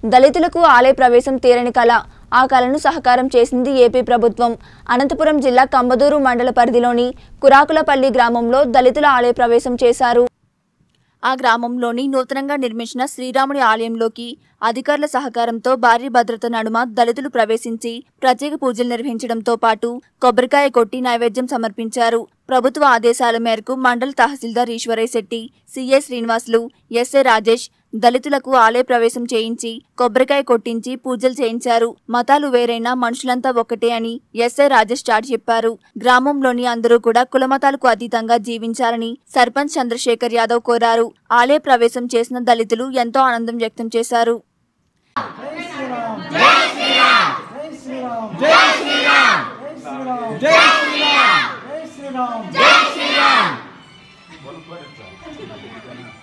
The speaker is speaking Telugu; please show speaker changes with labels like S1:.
S1: దళితులకు ఆలయ ప్రవేశం తీరని కళ ఆ కళను సహకారం చేసింది ఏపీ ప్రభుత్వం అనంతపురం జిల్లా కంబదూరు మండల పరిధిలోని కురాకులపల్లి గ్రామంలో దళితుల ఆలయ ప్రవేశం చేశారు ఆ గ్రామంలోని నూతనంగా నిర్మించిన శ్రీరాముడి ఆలయంలోకి అధికారుల సహకారంతో భారీ భద్రత నడుమ దళితులు ప్రవేశించి ప్రత్యేక పూజలు నిర్వహించడంతో పాటు కొబ్బరికాయ కొట్టి నైవేద్యం సమర్పించారు ప్రభుత్వ ఆదేశాల మేరకు మండల తహసీల్దార్ ఈశ్వరయ్య శెట్టి సిఏ శ్రీనివాసులు ఎస్ఏ రాజేష్ దళితులకు ఆలయ ప్రవేశం చేయించి కొబ్బరికాయ కొట్టించి పూజలు చేయించారు మతాలు వేరైనా మనుషులంతా ఒక్కటే అని ఎస్ఐ రాజేష్ చాటి చెప్పారు గ్రామంలోని అందరూ కూడా కులమతాలకు అతీతంగా జీవించాలని సర్పంచ్ చంద్రశేఖర్ యాదవ్ కోరారు ఆలయ ప్రవేశం చేసిన దళితులు ఎంతో ఆనందం వ్యక్తం చేశారు
S2: జై శ్రీరామ్ జై శ్రీరామ్